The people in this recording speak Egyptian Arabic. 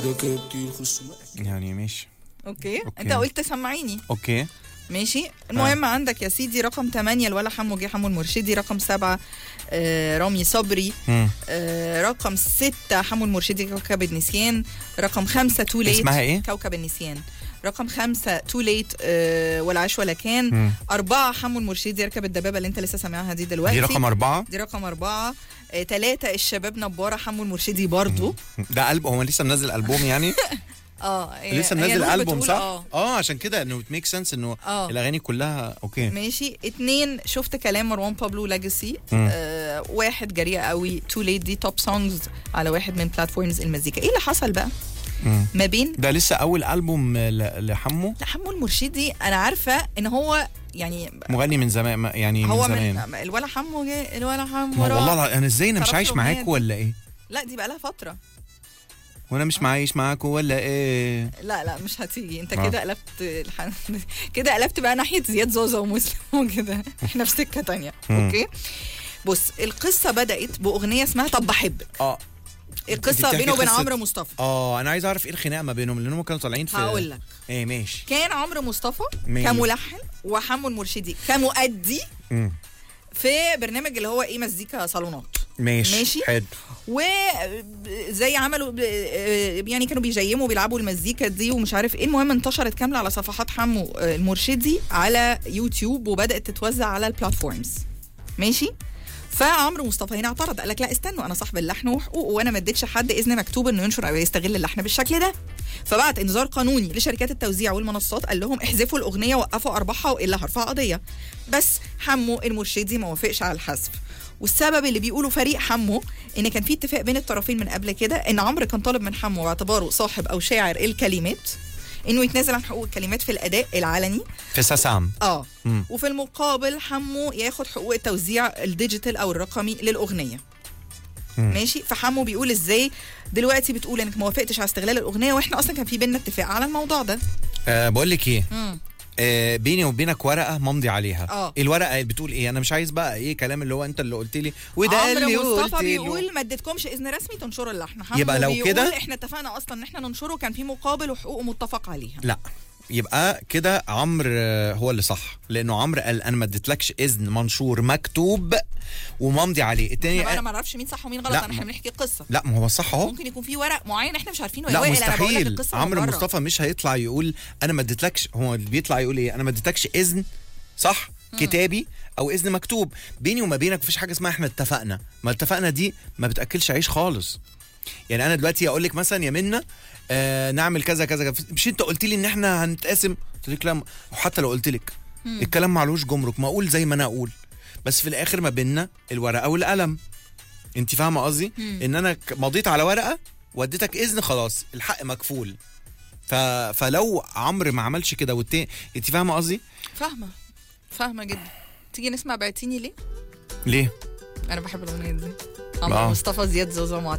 ده كده كتير خصومات يعني ماشي اوكي, أوكي. انت قلت سمعيني اوكي ماشي المهم عندك يا سيدي رقم 8 الولا حمو جه حمو المرشدي رقم 7 آه رامي صبري مم. آه رقم 6 حمو المرشدي كوكب النسيان رقم 5 تو ليت اسمها إيه؟ كوكب النسيان رقم خمسة تو ليت آه ولا عاش ولا كان مم. أربعة حمو المرشدي يركب الدبابة اللي أنت لسه سامعها دي دلوقتي دي رقم أربعة دي رقم أربعة آه تلاتة الشباب نبارة حمو المرشدي برضو ده قلب هو لسه منزل ألبوم يعني اه هي- لسه هي منزل نور ألبوم بتقول صح؟ اه اه عشان كده انه ميك سنس انه اه الأغاني كلها اوكي ماشي اتنين شفت كلام مروان بابلو لاجاسي مم. آه واحد جريئة قوي تو ليت دي توب سونجز على واحد من بلاتفورمز المزيكا ايه اللي حصل بقى مم. ما بين ده لسه أول ألبوم ل- لحمو لا حمو المرشدي انا عارفة ان هو يعني مغني من زمان ما- يعني هو من زمان من الولا حمو جه الولا حمو ما راح. والله الع- انا ازاي انا مش تعرفش عايش الأغنية معاكوا دي؟ ولا ايه لا دي بقى لها فترة وانا مش معايش معاكوا ولا ايه لا لا مش هتيجي انت آه. كده قلبت الح... كده قلبت بقى ناحية زياد زوزة ومسلم وكده احنا في سكة تانية مم. اوكي بص القصة بدأت بأغنية اسمها طب بحبك اه القصة بتحكي بينه وبين قصة- عمرو مصطفى اه انا عايز اعرف ايه الخناقه ما بينهم لانهم كانوا طالعين في هقول لك ايه ماشي كان عمرو مصطفى مين؟ كملحن وحمو المرشدي كمؤدي مم. في برنامج اللي هو ايه مزيكا صالونات ماشي ماشي. حلو وزي عملوا ب- يعني كانوا بيجيموا بيلعبوا المزيكا دي ومش عارف ايه المهم انتشرت كامله على صفحات حمو المرشدي على يوتيوب وبدات تتوزع على البلاتفورمز ماشي فعمرو مصطفى هنا اعترض قال لك لا استنوا انا صاحب اللحن وحقوقه وانا ما اديتش حد اذن مكتوب انه ينشر او يستغل اللحن بالشكل ده فبعت انذار قانوني لشركات التوزيع والمنصات قال لهم احذفوا الاغنيه وقفوا ارباحها والا هرفع قضيه بس حمو المرشدي ما وافقش على الحذف والسبب اللي بيقولوا فريق حمو ان كان في اتفاق بين الطرفين من قبل كده ان عمرو كان طالب من حمو باعتباره صاحب او شاعر الكلمات انه يتنازل عن حقوق الكلمات في الاداء العلني في ساسام اه مم. وفي المقابل حمو ياخد حقوق التوزيع الديجيتال او الرقمي للاغنيه مم. ماشي فحمو بيقول ازاي دلوقتي بتقول انك ما وافقتش على استغلال الاغنيه واحنا اصلا كان في بينا اتفاق على الموضوع ده آه بقول لك ايه مم. آه بيني وبينك ورقه ممضي عليها آه. الورقه بتقول ايه انا مش عايز بقى ايه كلام اللي هو انت اللي قلت لي وده قال لي عمرو قلت مصطفى له. بيقول ما اديتكمش اذن رسمي تنشروا اللحن حمو يبقى لو بيقول كده- احنا اتفقنا اصلا ان احنا ننشره كان في مقابل وحقوق متفق عليها لا يبقى كده عمرو آه، هو اللي صح لانه عمرو قال انا ما اديتلكش اذن منشور مكتوب وممضي عليه التاني احنا بقى انا قال- ما نعرفش مين صح ومين غلط لا، انا احنا ما- بنحكي قصه لا ما هو صح اهو ممكن يكون في ورق معين احنا مش عارفينه يا لا وائل انا بقول لك مستحيل القصه عمرو من بره. مصطفى مش هيطلع يقول انا ما اديتلكش هو اللي بيطلع يقول ايه انا ما اديتكش اذن صح كتابي او اذن مكتوب بيني وما بينك مفيش حاجه اسمها احنا اتفقنا ما اتفقنا دي ما بتاكلش عيش خالص يعني انا دلوقتي اقول لك مثلا يا منى آه نعمل كذا كذا كذا. مش انت قلت لي ان احنا هنتقاسم قلت لك لا وحتى لو قلت لك الكلام معلوش جمرك ما اقول زي ما انا اقول بس في الاخر ما بيننا الورقه والقلم انت فاهمه قصدي ان انا ك- مضيت على ورقه واديتك اذن خلاص الحق مكفول ف... فلو عمرو ما عملش كده والتاني انت فاهمه قصدي فاهمه فاهمه جدا تيجي نسمع بعتيني ليه ليه انا بحب الاغنيه دي عمرو آه. مصطفى زياد زوزو